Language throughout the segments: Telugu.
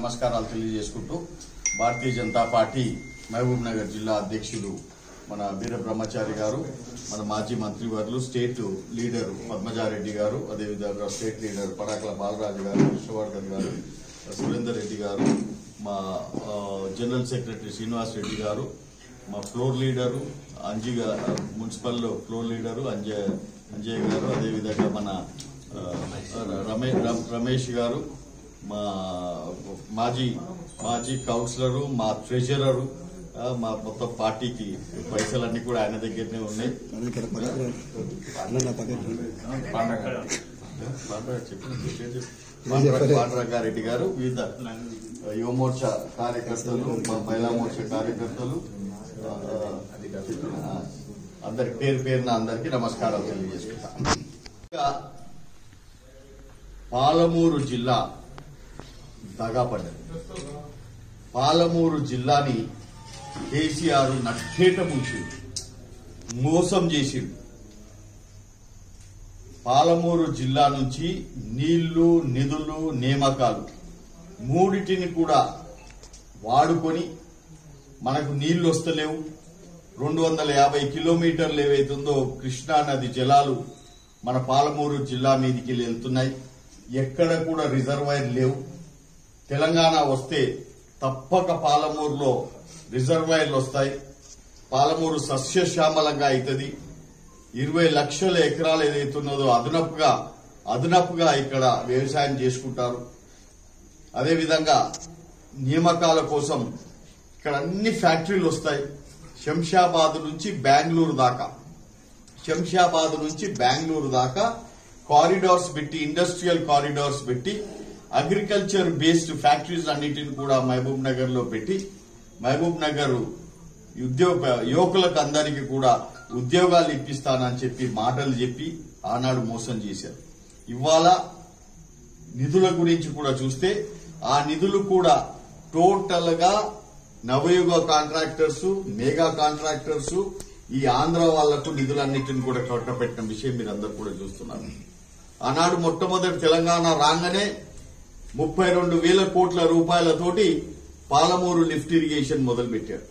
నమస్కారాలు తెలియజేసుకుంటూ భారతీయ జనతా పార్టీ మహబూబ్ నగర్ జిల్లా అధ్యక్షులు మన వీర బ్రహ్మచారి గారు మన మాజీ మంత్రివర్యులు స్టేట్ లీడర్ పద్మజారెడ్డి గారు అదేవిధంగా స్టేట్ లీడర్ పడాకల బాలరాజు గారు విష్ణువర్ధన్ గారు సురేందర్ రెడ్డి గారు మా ఆ, జనరల్ సెక్రటరీ శ్రీనివాస్ రెడ్డి గారు మా ఫ్లోర్ లీడరు అంజీ గా- municipal floor leader Anjay Anjay గారు అదేవిధంగా మన ఆ, రమే రమ్- రమేష్ గారు మా మాజీ మాజీ కౌన్సిలరు మా ట్రెజరరు ఆ, మా మొత్తం పార్టీకి పైసలన్నీ కూడా ఆయన దగ్గరనే ఉన్నాయి పాండ్రా చెప్పిన పేరు చెప్పు. పాండ్రా- పాండ్రంగారెడ్డి గారు వివిధ యువమోర్చా కార్యకర్తలు మా మహిళా మోర్చా కార్యకర్తలు ఆ, ఆ, అందరి పేరు పేరున అందరికీ నమస్కారాలు తెలియజేసుకుంటా ఇంకా పాలమూరు జిల్లా దగాపడ్డది పాలమూరు జిల్లాని కేసీఆర్ నట్టేట ముంచిండు మోసం చేసిండు పాలమూరు జిల్లా నుంచి నీళ్లు నిధులు నియామకాలు మూడిటిని కూడా వాడుకొని మనకు నీళ్లు వస్తలేవు రెండు వందల యాభై కిలోమీటర్లు ఏవైతుందో కృష్ణా నది జలాలు మన పాలమూరు జిల్లా మీదికి వెళ్తున్నాయి ఎక్కడ కూడా రిజర్వాయర్ లేవు తెలంగాణ వస్తే తప్పక పాలమూరులో రిజర్వాయర్లు వస్తాయి పాలమూరు సస్యశ్యామలంగా అవుతుంది ఇరవై లక్షల ఎకరాలు ఏదైతున్నదో అదనపుగా అదనపుగా ఇక్కడ వ్యవసాయం చేసుకుంటారు అదేవిధంగా నియామకాల కోసం ఇక్కడ అన్ని ఫ్యాక్టరీలు వస్తాయి శంషాబాద్ నుంచి బెంగళూరు దాకా శంషాబాద్ నుంచి బెంగళూరు దాకా కారిడార్స్ పెట్టి ఇండస్ట్రియల్ కారిడార్స్ పెట్టి అగ్రికల్చర్ బేస్డ్ ఫ్యాక్టరీస్ అన్నిటిని కూడా మహబూబ్ నగర్ లో పెట్టి మహబూబ్ నగర్ ఉద్యోగ యువకులకు అందరికీ కూడా ఉద్యోగాలు ఇప్పిస్తానని చెప్పి మాటలు చెప్పి ఆనాడు మోసం చేశారు ఇవాళ నిధుల గురించి కూడా చూస్తే ఆ నిధులు కూడా టోటల్ గా నవయుగ కాంట్రాక్టర్స్ మెగా కాంట్రాక్టర్స్ ఈ ఆంధ్ర వాళ్లకు నిధులన్నిటిని కూడా కట్టపెట్టిన విషయం మీరు అందరు కూడా చూస్తున్నారు ఆనాడు మొట్టమొదటి తెలంగాణ రాగానే ముప్పై రెండు వేల కోట్ల రూపాయలతోటి పాలమూరు లిఫ్ట్ ఇరిగేషన్ మొదలుపెట్టారు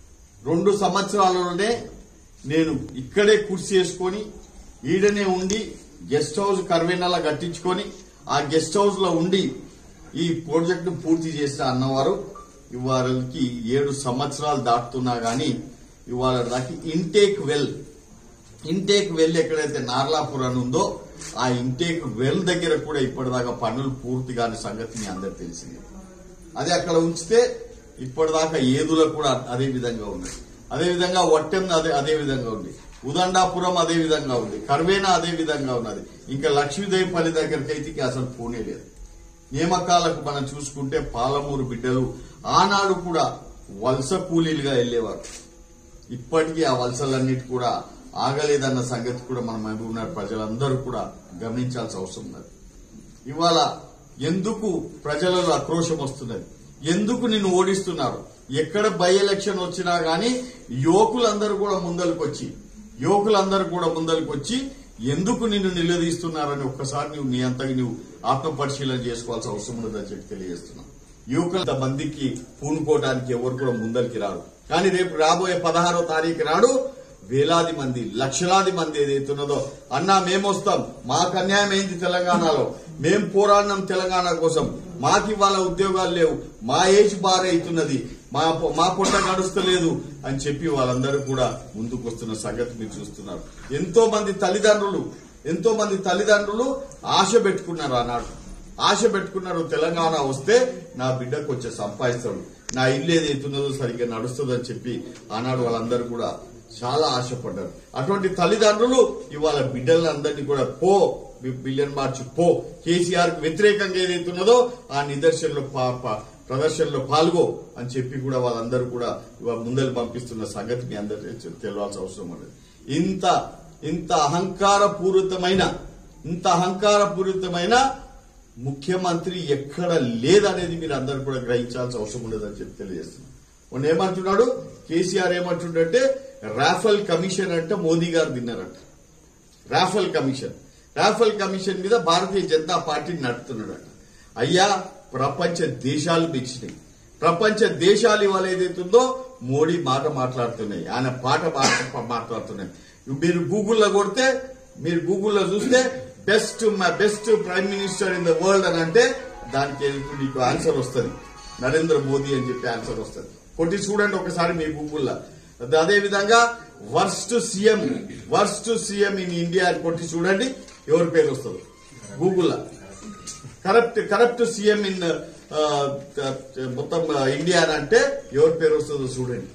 రెండు సంవత్సరాలలోనే నేను ఇక్కడే కుర్చీ చేసుకొని ఈడనే ఉండి గెస్ట్ హౌస్ కర్వేనలా కట్టించుకొని ఆ గెస్ట్ హౌస్ లో ఉండి ఈ ప్రాజెక్టు పూర్తి చేసిన అన్నవారు ఇవాళకి ఏడు సంవత్సరాలు దాటుతున్నా గాని ఇవాళ దాకా ఇంటేక్ వెల్ ఇంటేక్ వెల్ ఎక్కడైతే నార్లాపూర్ అని ఉందో ఆ ఇంటేక్ వెల్ దగ్గర కూడా ఇప్పటిదాకా పనులు పూర్తి కాని సంగతి మీ అందరికి తెలిసింది అది అక్కడ ఉంచితే ఇప్పటిదాకా ఏదులో కూడా అదే విధంగా ఉంది అదే విధంగా వట్టెం అదే అదే విధంగా ఉంది ఉదండాపురం అదే విధంగా ఉంది కర్వేనా అదే విధంగా ఉన్నది ఇంకా లక్ష్మీదేవిపల్లి దగ్గరికి అయితే ఇక అసలు పోనే లేదు నియామకాలకు మనం చూసుకుంటే పాలమూరు బిడ్డలు ఆనాడు కూడా వలస కూలీలుగా వెళ్లేవారు ఇప్పటికీ ఆ వలసలన్నిటి కూడా ఆగలేదన్న సంగతి కూడా మన మహబూబ్ నగర్ ప్రజలందరూ కూడా గమనించాల్సిన అవసరం ఉన్నది ఇవాళ ఎందుకు ప్రజలలో ఆక్రోశం వస్తున్నది ఎందుకు నిన్ను ఓడిస్తున్నారు ఎక్కడ బై ఎలక్షన్ వచ్చినా గానీ యువకులందరూ కూడా ముందరికి వచ్చి యువకులందరూ కూడా ముందరికి వచ్చి ఎందుకు నిన్ను నిలదీస్తున్నారని ఒక్కసారి నువ్వు నీ అంతగా నువ్వు ఆత్మ పరిశీలన చేసుకోవాల్సిన అవసరం ఉన్నదని చెప్పి తెలియజేస్తున్నావు యువకుల మందికి పూనుకోవడానికి ఎవరు కూడా ముందరికి రారు కానీ రేపు రాబోయే పదహారో తారీఖు నాడు వేలాది మంది లక్షలాది మంది ఏదైతున్నదో అన్నా మేమొస్తాం మాకు అన్యాయం ఏంది తెలంగాణలో మేం పోరాడినాం తెలంగాణ కోసం మాకు ఇవాళ ఉద్యోగాలు లేవు మా ఏజ్ బార్ అవుతున్నది మా పొ- మా పొట్ట గడుస్తలేదు అని చెప్పి వాళ్ళందరూ కూడా ముందుకు వస్తున్న సంగతి మీరు చూస్తున్నారు ఎంతో మంది తల్లిదండ్రులు ఎంతో మంది తల్లిదండ్రులు ఆశ పెట్టుకున్నారు ఆనాడు ఆశ పెట్టుకున్నారు తెలంగాణ వస్తే నా బిడ్డకు వచ్చే సంపాదిస్తాడు నా ఇల్లు ఏదైతున్నదో సరిగ్గా నడుస్తుందని చెప్పి ఆనాడు వాళ్ళందరూ కూడా చాలా ఆశపడ్డారు అటువంటి తల్లిదండ్రులు ఇవాళ బిడ్డలందరినీ కూడా పో బి- బిలియన్ మార్చి పో కేసీఆర్ కు వ్యతిరేకంగా ఏదైతున్నదో ఆ నిదర్శనలో పా- పా- ప్రదర్శనలో పాల్గో అని చెప్పి కూడా వాళ్ళందరూ కూడా ఇవాళ ముందలు పంపిస్తున్న సంగతి మీ అందరికీ తెలవాల్సిన అవసరం ఉన్నది ఇంత ఇంత అహంకారపూరితమైన ఇంత అహంకారపూరితమైన ముఖ్యమంత్రి ఎక్కడ లేదనేది మీరు అందరు కూడా గ్రహించాల్సిన అవసరం ఉండదని చెప్పి తెలియజేస్తున్నాం మొన్న ఏమంటున్నాడు కేసీఆర్ ఏమంటుండంటే రాఫెల్ కమిషన్ అంటే మోదీ గారు తిన్నారంట రాఫెల్ కమిషన్ రాఫెల్ కమిషన్ మీద భారతీయ జనతా పార్టీ నడుపుతున్నాడట అయ్యా ప్రపంచ దేశాలు మెచ్చినాయి ప్రపంచ దేశాలు ఇవాళ ఏదైతుందో మోడీ మాట మాట్లాడుతున్నాయి ఆయన పాట మాట మాట్లాడుతున్నాయి మీరు గూగుల్లో కొడితే మీరు గూగుల్లో చూస్తే best best prime minister in the world అని అంటే దానికి ఏదైతే మీకు ఆన్సర్ వస్తుంది నరేంద్ర మోదీ అని చెప్పి ఆన్సర్ వస్తుంది కొట్టి చూడండి ఒకసారి మీ గూగుల్లో అదే విధంగా worst CM worst CM in India అని కొట్టి చూడండి ఎవరి పేరు వస్తుంది గూగుల్లో కరప్ట్ కరప్ట్ సీఎం ఇన్ మొత్తం ఇండియా అని అంటే ఎవరి పేరు వస్తుందో చూడండి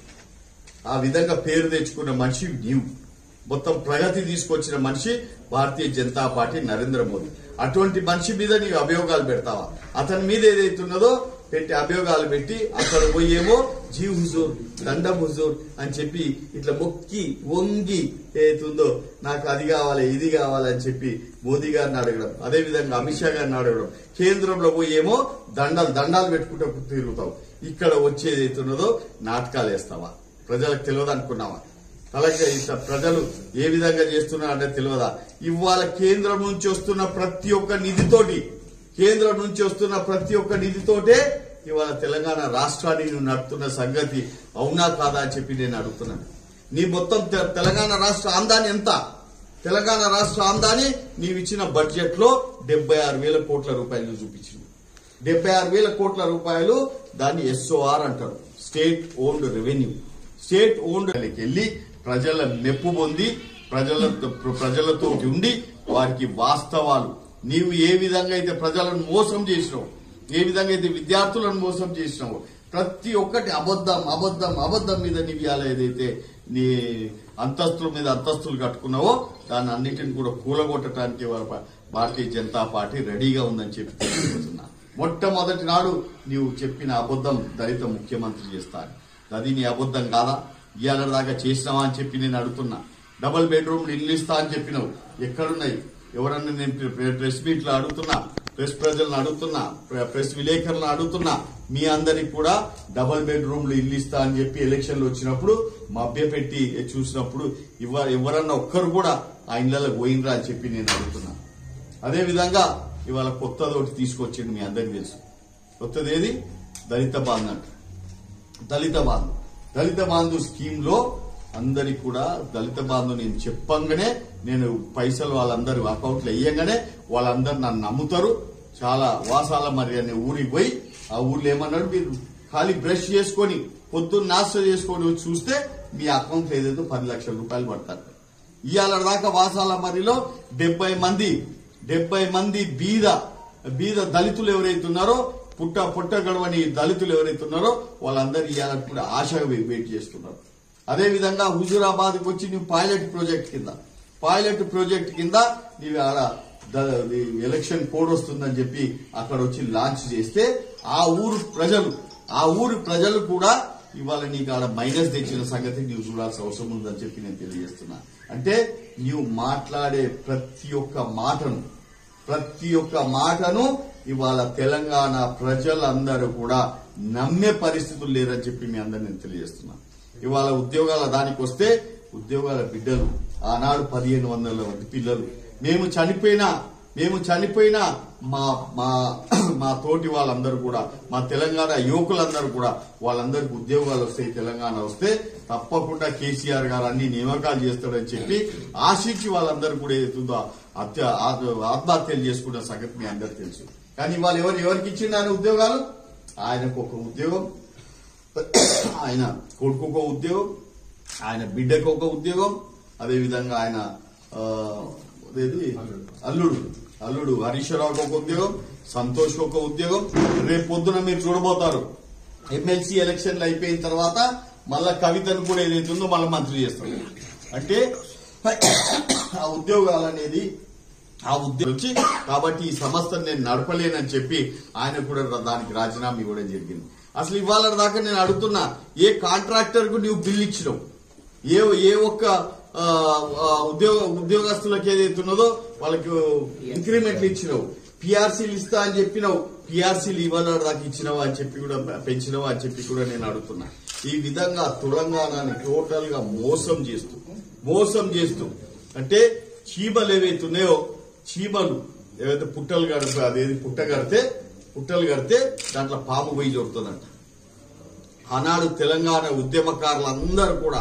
ఆ విధంగా పేరు తెచ్చుకున్న మనిషి నీవు మొత్తం ప్రగతి తీసుకొచ్చిన మనిషి భారతీయ జనతా పార్టీ నరేంద్ర మోదీ అటువంటి మనిషి మీద నీవు అభియోగాలు పెడతావా అతని మీద ఏదైతున్నదో పెట్టి అభియోగాలు పెట్టి అక్కడ పోయేమో జీ హుజూర్ దండం హుజూర్ అని చెప్పి ఇట్లా మొక్కి వంగి ఏతుందో నాకు అది కావాలి ఇది కావాలి అని చెప్పి మోదీ గారిని అడగడం అదే విధంగా అమిత్ షా గారిని అడగడం కేంద్రంలో పోయేమో దండాలు దండాలు పెట్టుకుంటూ తిరుగుతావు ఇక్కడ వచ్చేది ఏతున్నదో నాటకాలు వేస్తావా ప్రజలకు తెలియదు అనుకున్నావా అలాగే ఇంత ప్రజలు ఏ విధంగా చేస్తున్నారంటే తెలియదా ఇవాళ కేంద్రం నుంచి వస్తున్న ప్రతి ఒక్క నిధితోటి కేంద్రం నుంచి వస్తున్న ప్రతి ఒక్క నిధితోటే ఇవాళ తెలంగాణ రాష్ట్రాన్ని నువ్వు నడుపుతున్న సంగతి అవునా కాదా అని చెప్పి నేను అడుగుతున్నాను నీ మొత్తం తె- తెలంగాణ రాష్ట్ర ఆందాన్ని ఎంత తెలంగాణ రాష్ట్ర ఆందాన్ని నీవు ఇచ్చిన బడ్జెట్ లో డెబ్బై ఆరు వేల కోట్ల రూపాయలు చూపించింది డెబ్బై ఆరు వేల కోట్ల రూపాయలు దాన్ని ఎస్ఓఆర్ అంటారు state owned revenue state owned వెళ్ళి ప్రజల మెప్పు పొంది ప్రజల ప్రజలతో ఉండి వారికి వాస్తవాలు నీవు ఏ విధంగా అయితే ప్రజలను మోసం చేసినావు ఏ విధంగా అయితే విద్యార్థులను మోసం చేసినావు ప్రతి ఒక్కటి అబద్ధం అబద్ధం అబద్ధం మీద నీవు ఇవాళ ఏదైతే నీ అంతస్తుల మీద అంతస్తులు కట్టుకున్నావో దాన్ని అన్నిటిని కూడా కూలగొట్టడానికి ఇవాళ భా- భారతీయ జనతా పార్టీ రెడీగా ఉందని చెప్పి తెలియజేస్తున్నా మొట్టమొదటి నాడు నీవు చెప్పిన అబద్ధం దళిత ముఖ్యమంత్రి చేస్తాను అది నీ అబద్ధం కాదా ఇవాళ దాకా చేసినావా అని చెప్పి నేను అడుగుతున్నా డబుల్ బెడ్రూమ్ ఇల్లు ఇస్తా అని చెప్పినావు ఎక్కడున్నాయి ఎవరన్నా నేను ప్రె- ప్రెస్ మీట్లో అడుగుతున్నా ప్రెస్ ప్రజలను అడుగుతున్నా ప్రె- ప్రెస్ విలేకరులను అడుగుతున్నా మీ అందరికి కూడా డబుల్ బెడ్రూమ్లు ఇల్లు ఇస్తా అని చెప్పి ఎలక్షన్లు వచ్చినప్పుడు మభ్యపెట్టి చూసినప్పుడు ఇవ ఎవరన్నా ఒక్కరు కూడా ఆ ఇళ్లలో పోయినరా అని చెప్పి నేను అడుగుతున్నా అదే విధంగా ఇవాళ కొత్తది ఒకటి తీసుకొచ్చింది మీ అందరికి తెలుసు కొత్తది ఏది దళిత బాంధు అంట దళిత బాంధు దళిత బాంధు స్కీమ్ లో అందరికి కూడా దళిత బాంధు నేను చెప్పంగానే నేను పైసలు వాళ్ళందరూ అకౌంట్లో వేయంగానే వాళ్ళందరూ నన్ను నమ్ముతారు చాలా వాసాల మరి అనే ఊరికి పోయి ఆ ఊర్లో ఏమన్నాడు మీరు ఖాళీ బ్రష్ చేసుకొని పొద్దున్న నాస్త చేసుకొని వచ్చి చూస్తే మీ అకౌంట్ ఏదైతే పది లక్షల రూపాయలు పడతారు ఇవాళ దాకా వాసాల మరిలో డెబ్బై మంది డెబ్బై మంది బీద బీద దళితులు ఎవరైతే ఉన్నారో పుట్ట పుట్ట గడవని దళితులు ఎవరైతే ఉన్నారో వాళ్ళందరూ ఇవాళ కూడా ఆశగా వెయిట్ వెయిట్ చేస్తున్నారు అదే విధంగా హుజూరాబాద్ కి వచ్చి నువ్వు పైలట్ ప్రాజెక్ట్ కింద పైలట్ ప్రాజెక్ట్ కింద నీవు ఆడ ద- ఈ ఎలక్షన్ కోడ్ వస్తుందని చెప్పి అక్కడ వచ్చి లాంచ్ చేస్తే ఆ ఊరు ప్రజలు ఆ ఊరి ప్రజలు కూడా ఇవాళ నీకు ఆడ మైనస్ తెచ్చిన సంగతి నీవు చూడాల్సిన అవసరం ఉందని చెప్పి నేను తెలియజేస్తున్నా అంటే నీవు మాట్లాడే ప్రతి ఒక్క మాటను ప్రతి ఒక్క మాటను ఇవాళ తెలంగాణ ప్రజలందరూ కూడా నమ్మే పరిస్థితులు లేరని చెప్పి మీ అందరు నేను తెలియజేస్తున్నా ఇవాళ ఉద్యోగాల దానికి వస్తే ఉద్యోగాల బిడ్డలు ఆనాడు పదిహేను వందల మంది పిల్లలు మేము చనిపోయినా మేము చనిపోయినా మా మా మా తోటి వాళ్ళందరూ కూడా మా తెలంగాణ యువకులందరూ కూడా వాళ్ళందరికీ ఉద్యోగాలు వస్తాయి తెలంగాణ వస్తే తప్పకుండా కేసీఆర్ గారు అన్ని నియామకాలు చేస్తాడని చెప్పి ఆశించి వాళ్ళందరూ కూడా ఏదైతుందో హత్య ఆత్మ- ఆత్మహత్యలు చేసుకున్న సంగతి మీ అందరికి తెలుసు కానీ వాళ్ళు ఎవరు ఎవరికి ఇచ్చిండు ఆయన ఉద్యోగాలు ఆయనకు ఒక ఉద్యోగం ఆయన కొడుకు ఒక ఉద్యోగం ఆయన బిడ్డకు ఒక ఉద్యోగం అదే విధంగా ఆయన ఆ, అదేది అల్లుడు అల్లుడు హరీశ్వరరావుకి ఒక ఉద్యోగం సంతోష్ ఒక ఉద్యోగం రేపు పొద్దున మీరు చూడబోతారు ఎమ్మెల్సీ ఎలక్షన్లు అయిపోయిన తర్వాత మళ్ళా కవితను కూడా ఏదైతుందో మళ్ళీ మంత్రి చేస్తారు అంటే ఆ ఉద్యోగాలు అనేది ఆ ఉద్యోగం వచ్చి కాబట్టి ఈ సంస్థను నేను నడపలేనని చెప్పి ఆయన కూడా దానికి రాజీనామా ఇవ్వడం జరిగింది అసలు ఇవాళ దాకా నేను అడుగుతున్నా ఏ కాంట్రాక్టర్ కు నువ్వు బిల్లు ఇచ్చినావు ఏ ఏ ఒక్క ఆ, ఆ, ఉద్యోగ ఉద్యోగస్తులకు ఏదైతే ఉన్నదో వాళ్ళకి ఇంక్రిమెంట్లు ఇచ్చినావు పిఆర్సీలు ఇస్తా అని చెప్పినావు పిఆర్సీలు ఇవ్వాల దాకా ఇచ్చినావా అని చెప్పి కూడా పెంచినావా అని చెప్పి కూడా నేను అడుగుతున్నా ఈ విధంగా తెలంగాణని టోటల్ గా మోసం చేస్తూ మోసం చేస్తూ అంటే చీమలు ఏవైతే ఉన్నాయో చీమలు ఏవైతే పుట్టలు కడితే అదేది పుట్ట కడితే పుట్టలు కడితే దాంట్లో పాము పోయి చూడుతుందంట ఆనాడు తెలంగాణ ఉద్యమకారులందరూ కూడా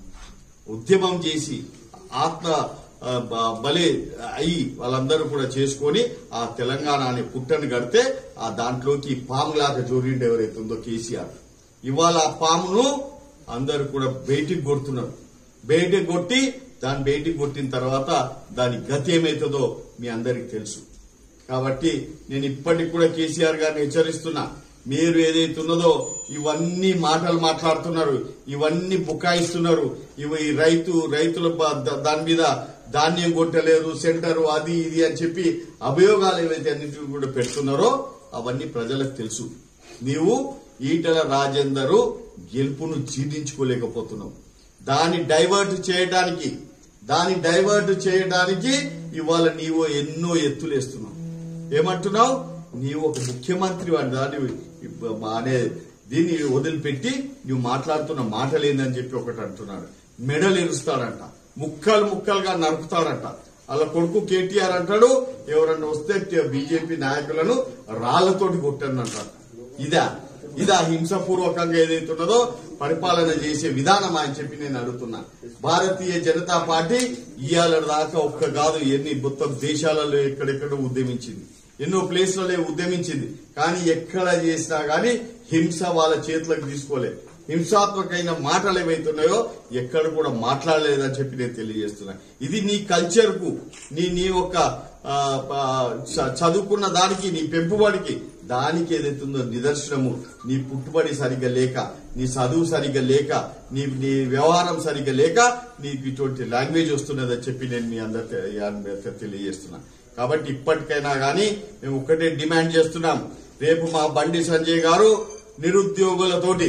ఉద్యమం చేసి ఆత్మ ఆ, బ- బలి అయ్యి వాళ్ళందరూ కూడా చేసుకొని ఆ తెలంగాణ అనే పుట్టను కడితే ఆ దాంట్లోకి పాములాగా జోరిండి ఎవరైతే ఉందో కేసీఆర్ ఇవాళ ఆ పామును అందరూ కూడా బయటికి కొడుతున్నారు బయటికి కొట్టి దాన్ని బయటికి కొట్టిన తర్వాత దాని గతి ఏమవుతుందో మీ అందరికి తెలుసు కాబట్టి నేను ఇప్పటికి కూడా కేసీఆర్ గారిని హెచ్చరిస్తున్నా మీరు ఏదైతే ఉన్నదో ఇవన్నీ మాటలు మాట్లాడుతున్నారు ఇవన్నీ బుకాయిస్తున్నారు ఇవి ఈ రైతు రైతుల బ- ద- దాని మీద ధాన్యం కొట్టలేరు సెంటర్ అది ఇది అని చెప్పి అభియోగాలు ఏవైతే అన్నింటినీ కూడా పెడుతున్నారో అవన్నీ ప్రజలకు తెలుసు నీవు ఈటల రాజేందరు గెలుపును జీర్ణించుకోలేకపోతున్నావు దాన్ని డైవర్ట్ చేయడానికి దాన్ని డైవర్ట్ చేయడానికి ఇవాళ నీవు ఎన్నో ఎత్తులేస్తున్నావు ఏమంటున్నావు నీవు ఒక ముఖ్యమంత్రి వాడి దాన్ని ఇప్ప- అనే దీన్ని వదిలిపెట్టి నువ్వు మాట్లాడుతున్న మాటలేందని చెప్పి ఒకటి అంటున్నాడు మెడలు ఎరుస్తాడంట ముక్కలు ముక్కలుగా నరుకుతాడంట అలా కొడుకు కేటీఆర్ అంటాడు ఎవరన్నా వస్తే బీజేపీ నాయకులను రాళ్లతోటి కొట్టానంటాడు ఇదా ఇదా హింసపూర్వకంగా ఏదైతే ఉన్నదో పరిపాలన చేసే విధానం అని చెప్పి నేను అడుగుతున్నా భారతీయ జనతా పార్టీ ఇవాళ దాకా ఒక్క కాదు ఎన్ని మొత్తం దేశాలలో ఎక్కడెక్కడ ఉద్యమించింది ఎన్నో ప్లేస్లలో ఉద్యమించింది కానీ ఎక్కడ చేసినా గానీ హింస వాళ్ళ చేతులకు తీసుకోలే హింసాత్మకమైన మాటలు ఏవైతున్నాయో ఎక్కడ కూడా మాట్లాడలేదని చెప్పి నేను తెలియజేస్తున్నా ఇది నీ కల్చర్ కు నీ నీ యొక్క ఆ, ఆ, చ- చదువుకున్న దానికి నీ పెంపుబడికి దానికి ఏదైతుందో నిదర్శనము నీ పుట్టుబడి సరిగ్గా లేక నీ చదువు సరిగ్గా లేక నీ నీ వ్యవహారం సరిగ్గా లేక నీకు ఇటువంటి లాంగ్వేజ్ వస్తున్నదని చెప్పి నేను మీ అందరికీ తెలియజేస్తున్నా కాబట్టి ఇప్పటికైనా గానీ మేము ఒక్కటే డిమాండ్ చేస్తున్నాం రేపు మా బండి సంజయ్ గారు నిరుద్యోగులతోటి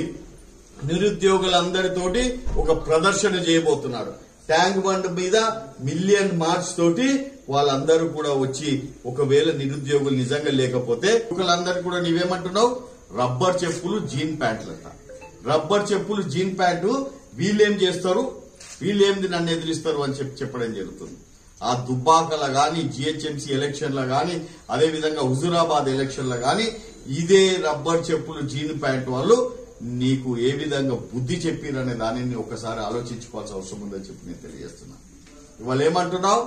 నిరుద్యోగులందరితోటి ఒక ప్రదర్శన చేయబోతున్నాడు ట్యాంక్ బండ్ మీద మిలియన్ మార్చ్ తోటి వాళ్ళందరూ కూడా వచ్చి ఒకవేళ నిరుద్యోగులు నిజంగా లేకపోతే ఒకళ్ళందరూ కూడా నీవేమంటున్నావు రబ్బర్ చెప్పులు జీన్ ప్యాంట్లంట రబ్బర్ చెప్పులు జీన్ ప్యాంటు వీళ్ళేం చేస్తారు వీళ్ళేంది నన్ను ఎదిరిస్తారు అని చెప్పి చెప్పడం జరుగుతుంది ఆ దుబ్బాకల గాని జిహెచ్ఎంసీ ఎలక్షన్ల గాని అదే విధంగా హుజురాబాద్ ఎలక్షన్ల గాని ఇదే రబ్బర్ చెప్పులు జీన్ ప్యాంట్ వాళ్ళు నీకు ఏ విధంగా బుద్ధి చెప్పిరనే దానిని ఒకసారి ఆలోచించుకోవాల్సిన అవసరం ఉందని చెప్పి నేను తెలియజేస్తున్నా ఇవాళ ఏమంటున్నావు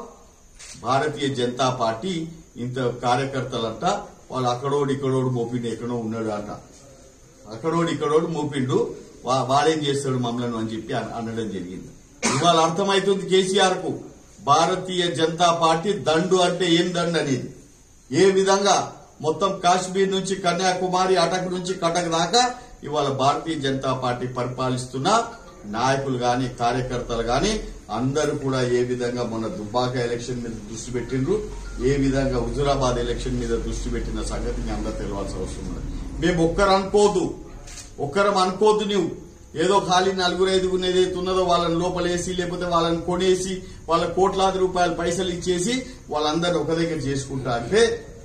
భారతీయ జనతా పార్టీ ఇంత కార్యకర్తలంట వాళ్ళు అక్కడోడు ఇక్కడోడు మోపిండు ఎక్కడో ఉన్నాడు అంట అక్కడోడు ఇక్కడోడు మోపిండు వా- వాడేం చేస్తాడు మమ్మల్ని అని చెప్పి అన- అనడం జరిగింది ఇవాళ అర్థమైతుంది కేసీఆర్ కు భారతీయ జనతా పార్టీ దండు అంటే ఏం దండు అనేది ఏ విధంగా మొత్తం కాశ్మీర్ నుంచి కన్యాకుమారి అటక్ నుంచి కటక్ దాకా ఇవాళ భారతీయ జనతా పార్టీ పరిపాలిస్తున్న నాయకులు గాని కార్యకర్తలు గాని అందరూ కూడా ఏ విధంగా మొన్న దుబ్బాక ఎలక్షన్ మీద దృష్టి పెట్టిండ్రు ఏ విధంగా హుజురాబాద్ ఎలక్షన్ మీద దృష్టి పెట్టిన సంగతి మీ అందరూ తెలవాల్సిన అవసరం ఉంది మేము ఒక్కరు అనుకోదు ఒక్కరం అనుకోద్దు నువ్వు ఏదో ఖాళీ నలుగురు ఐదుగురు ఏదైతే ఉన్నదో వాళ్ళని లోపలేసి లేకపోతే వాళ్ళని కొనేసి వాళ్ళ కోట్లాది రూపాయలు పైసలు ఇచ్చేసి వాళ్ళందరినీ ఒక దగ్గర చేసుకుంటా అంటే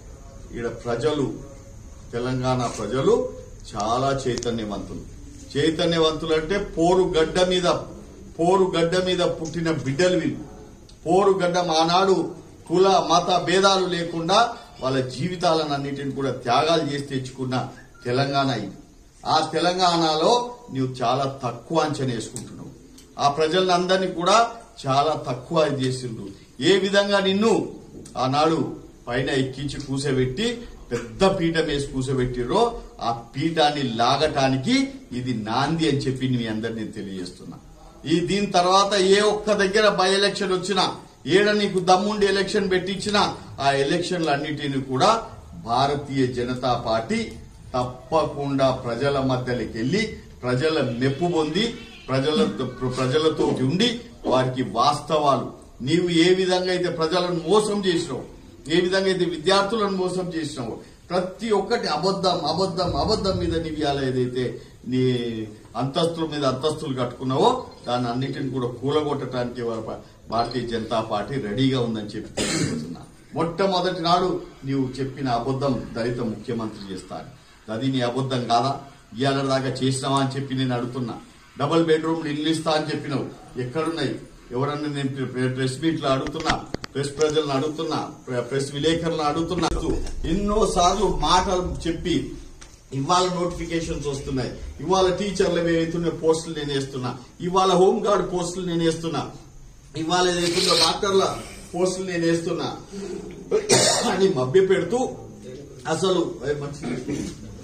ఈడ ప్రజలు తెలంగాణ ప్రజలు చాలా చైతన్యవంతులు చైతన్యవంతులు అంటే పోరు గడ్డ మీద పోరు గడ్డ మీద పుట్టిన బిడ్డలు వీళ్ళు పోరు గడ్డ ఆనాడు కుల మత భేదాలు లేకుండా వాళ్ళ జీవితాలను అన్నిటిని కూడా త్యాగాలు చేసి తెచ్చుకున్న తెలంగాణ ఇది ఆ తెలంగాణలో నీవు చాలా తక్కువ అంచనా వేసుకుంటున్నావు ఆ ప్రజలందరినీ కూడా చాలా తక్కువ చేసిండ్రు ఏ విధంగా నిన్ను ఆనాడు పైన ఎక్కించి కూసబెట్టి పెద్ద పీఠం వేసి కూసబెట్టిరో ఆ పీఠాన్ని లాగటానికి ఇది నాంది అని చెప్పి మీ అందరినీ నేను తెలియజేస్తున్నా ఈ దీని తర్వాత ఏ ఒక్క దగ్గర బై ఎలక్షన్ వచ్చినా ఏడ నీకు దమ్ముండి ఎలక్షన్ పెట్టించినా ఆ ఎలక్షన్లు అన్నిటిని కూడా భారతీయ జనతా పార్టీ తప్పకుండా ప్రజల మధ్యలోకి వెళ్లి ప్రజల మెప్పు పొంది ప్రజలతో ప్రజలతో ఉండి వారికి వాస్తవాలు నీవు ఏ విధంగా అయితే ప్రజలను మోసం చేసినావు ఏ విధంగా అయితే విద్యార్థులను మోసం చేసినావు ప్రతి ఒక్కటి అబద్ధం అబద్ధం అబద్ధం మీద నీవు ఇవాళ ఏదైతే నీ అంతస్తుల మీద అంతస్తులు కట్టుకున్నావో దాన్ని అన్నిటిని కూడా కూలగొట్టడానికి వాళ్ళ ప- భారతీయ జనతా పార్టీ రెడీగా ఉందని చెప్పి తెలియజేస్తున్నా మొట్టమొదటి నాడు నీవు చెప్పిన అబద్ధం దళిత ముఖ్యమంత్రి చేస్తాను అది నీ అబద్ధం కాదా ఇవాళ దాకా చేసినావా అని చెప్పి నేను అడుగుతున్నా డబుల్ బెడ్రూమ్ ఇల్లు ఇస్తా అని చెప్పినావు ఎక్కడున్నాయి ఎవరన్నా నేను ప్రె- ప్రెస్ మీట్ లో అడుగుతున్నా ప్రెస్ ప్రజలను అడుగుతున్నా ప్ర- ప్రెస్ విలేకరులను అడుగుతున్నా ఎన్నో సార్లు మాటలు చెప్పి ఇవాళ నోటిఫికేషన్స్ వస్తున్నాయి ఇవాళ టీచర్లు ఏవైతున్న పోస్టులు నేను వేస్తున్నా ఇవాళ హోమ్ గార్డ్ పోస్టులు నేను వేస్తున్నా ఇవాళ ఏదైతుందో డాక్టర్ల పోస్టులు నేను వేస్తున్నా అని మభ్య పెడుతూ అసలు ఏ మంచిది.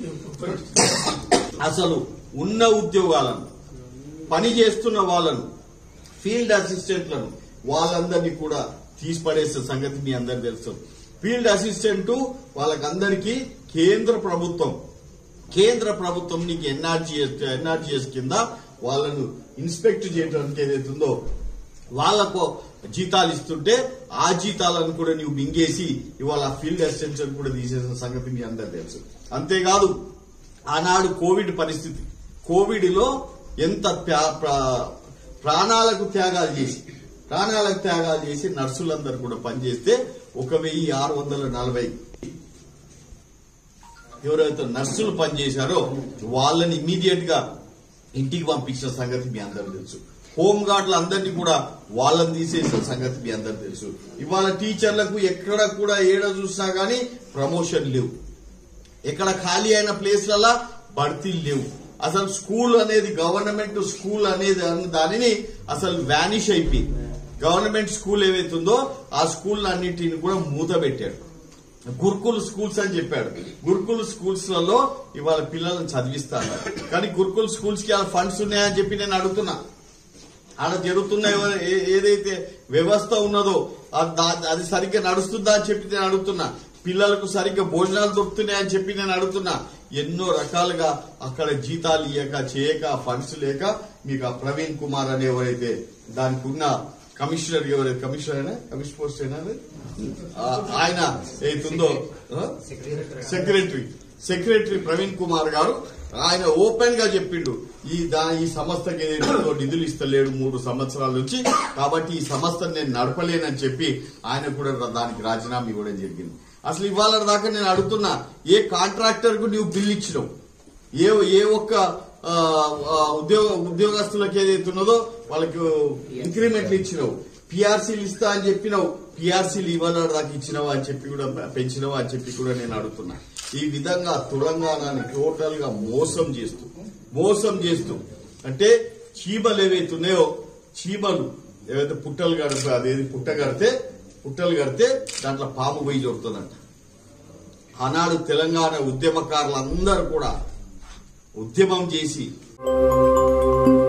అసలు ఉన్న ఉద్యోగాలను పని చేస్తున్న వాళ్ళను ఫీల్డ్ అసిస్టెంట్లను వాళ్ళందరినీ కూడా తీసి పడేసే సంగతి మీ అందరికి తెలుసు ఫీల్డ్ అసిస్టెంట్ వాళ్ళకందరికీ కేంద్ర ప్రభుత్వం కేంద్ర ప్రభుత్వం నీకు ఎన్ఆర్జీఎస్ ఎన్ఆర్జీఎస్ కింద వాళ్ళను ఇన్స్పెక్ట్ చేయడానికి ఏదైతుందో వాళ్ళకు జీతాలు ఇస్తుంటే ఆ జీతాలను కూడా నీవు మింగేసి ఇవాళ ఫీల్డ్ అసిస్టెంట్స్ కూడా తీసేసిన సంగతి మీ అందరికి తెలుసు అంతేకాదు ఆనాడు కోవిడ్ పరిస్థితి కోవిడ్ లో ఎంత త్యా- ప్రా- ప్రాణాలకు త్యాగాలు చేసి ప్రాణాలకు త్యాగాలు చేసి నర్సులందరూ కూడా పనిచేస్తే ఒక వెయ్యి ఆరు వందల నలభై ఎవరైతే నర్సులు పనిచేశారో వాళ్ళని ఇమీడియట్ గా ఇంటికి పంపించిన సంగతి మీ అందరికి తెలుసు హోమ్ గార్డులు అందరినీ కూడా వాళ్ళని తీసేసిన సంగతి మీ అందరికి తెలుసు ఇవాళ టీచర్లకు ఎక్కడ కూడా ఏడ చూసినా గానీ ప్రమోషన్ లేవు ఎక్కడ ఖాళీ అయిన ప్లేస్లలో భర్తీలు లేవు అసలు స్కూల్ అనేది గవర్నమెంట్ స్కూల్ అనేది అన్న దానిని అసలు వ్యానిష్ అయిపోయింది గవర్నమెంట్ స్కూల్ ఏవైతుందో ఆ స్కూల్ అన్నిటిని కూడా మూత పెట్టాడు గురుకుల్ స్కూల్స్ అని చెప్పాడు గురుకుల్ స్కూల్స్ లలో ఇవాళ పిల్లలను చదివిస్తాను కానీ గురుకుల్ స్కూల్స్ కి ఫండ్స్ ఉన్నాయని చెప్పి నేను అడుగుతున్నా ఆడ జరుగుతున్న ఏవ- ఏ- ఏదైతే వ్యవస్థ ఉన్నదో ఆ- దా- అది సరిగ్గా నడుస్తుందా అని చెప్పి నేను అడుగుతున్నా పిల్లలకు సరిగ్గా భోజనాలు దొరుకుతున్నాయని చెప్పి నేను అడుగుతున్నా ఎన్నో రకాలుగా అక్కడ జీతాలు ఇయ్యక చేయక ఫండ్స్ లేక మీకు ఆ ప్రవీణ్ కుమార్ అనే ఎవరైతే దానికి ఉన్న కమిషనర్ ఎవరైతే కమిషనర్ అయినా కమిషన్ పోస్ట్ అయినా అది? ఆ- ఆయన ఏతుందో సెక్రటరీ సెక్రటరీ ప్రవీణ్ కుమార్ గారు ఆయన ఓపెన్ గా చెప్పిండు ఈ దా ఈ సంస్థకి ఏదైతే నిధులు ఇస్తలేడు మూడు సంవత్సరాల నుంచి కాబట్టి ఈ సంస్థను నేను నడపలేనని చెప్పి ఆయన కూడా రా- దానికి రాజీనామా ఇవ్వడం జరిగింది అసలు ఇవాళ దాకా నేను అడుగుతున్నా ఏ కాంట్రాక్టర్ కు నువ్వు బిల్లు ఇచ్చినావు ఏ ఏ ఒక్క ఆ, ఆ, ఉద్యోగ ఉద్యోగస్తులకు ఏదైతే ఉన్నదో వాళ్ళకి ఇంక్రిమెంట్లు ఇచ్చినావు పిఆర్సీలు ఇస్తా అని చెప్పినావు పిఆర్సీలు ఇవ్వడం దాకా ఇచ్చినావా అని చెప్పి కూడా పెంచినవా అని చెప్పి కూడా నేను అడుగుతున్నా ఈ విధంగా తెలంగాణని టోటల్ గా మోసం చేస్తూ మోసం చేస్తూ అంటే చీమలు ఏవైతే ఉన్నాయో చీమలు ఏవైతే పుట్టలు కడితే అదేది పుట్ట కడితే పుట్టలు కడితే దాంట్లో పాము పోయి చూడుతుందంట ఆనాడు తెలంగాణ ఉద్యమకారులందరూ కూడా ఉద్యమం చేసి